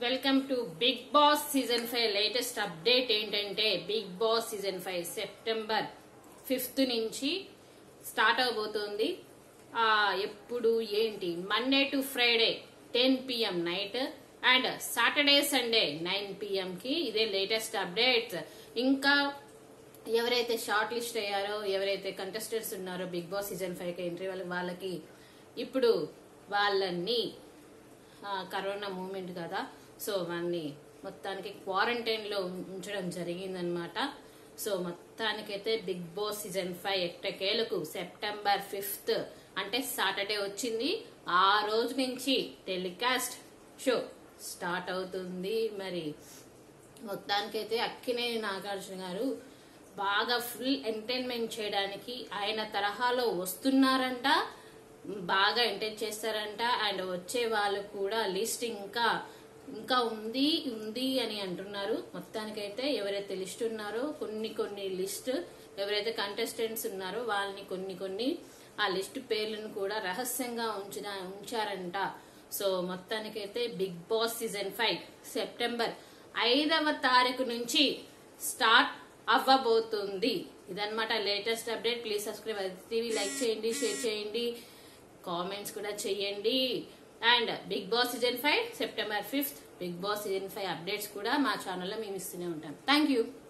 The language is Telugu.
welcome to Bigg Boss season five latest update ఏంటంటే Bigg Boss season five September fifth నుంచి స్టార్ట్ అవబోతోంది ఆ, ఎప్పుడు ఏంటి Monday to Friday ten PM night and Saturday Sunday nine PM కి ఇదే లేటెస్ట్ అప్డేట్స్ ఇంకా ఎవరైతే షార్ట్ లిస్ట్ అయ్యారో ఎవరైతే కంటెస్టెంట్స్ ఉన్నారో బిగ్ బాస్ సీజన్ ఫైవ్ కి ఎంట్రీ వాళ్ళకి వాళ్ళకి ఇప్పుడు వాళ్ళని ఆ, కరోనా మూమెంట్ కదా సో వాళ్ళని మొత్తానికి క్వారంటైన్ లో ఉం- ఉంచడం జరిగిందనమాట సో మొత్తానికైతే బిగ్ బాస్ సీజన్ ఫైవ్ ఎట్టకేలకు సెప్టెంబర్ ఫిఫ్త్ అంటే సాటర్డే వచ్చింది ఆ రోజు నుంచి టెలికాస్ట్ షో స్టార్ట్ అవుతుంది మరి మొత్తానికైతే అక్కినే నాగార్జున గారు బాగా ఫుల్ ఎంటర్టైన్మెంట్ చేయడానికి ఆయన తరహాలో వస్తున్నారంట బాగా ఎంటర్టైన్ చేస్తారంట అండ్ వచ్చే వాళ్ళు కూడా లిస్ట్ ఇంకా ఇంకా ఉంది ఉంది అని అంటున్నారు మొత్తానికైతే ఎవరైతే లిస్ట్ ఉన్నారో కొన్ని కొన్ని లిస్ట్ ఎవరైతే కంటెస్టెంట్స్ ఉన్నారో వాళ్ళని కొన్ని కొన్ని ఆ లిస్ట్ పేర్లను కూడా రహస్యంగా ఉంచిన ఉంచారంట సో మొత్తానికైతే Bigg Boss season five September ఐదవ తారీఖు నుంచి స్టార్ట్ అవ్వబోతుంది ఇదన్నమాట latest update please subscribe TV like చేయండి షేర్ చేయండి కామెంట్స్ కూడా చేయండి and Bigg Boss season five September fifth Bigg Boss season five updates కూడా మా ఛానల్లో మేము ఇస్తూనే ఉంటాం థ్యాంక్ యూ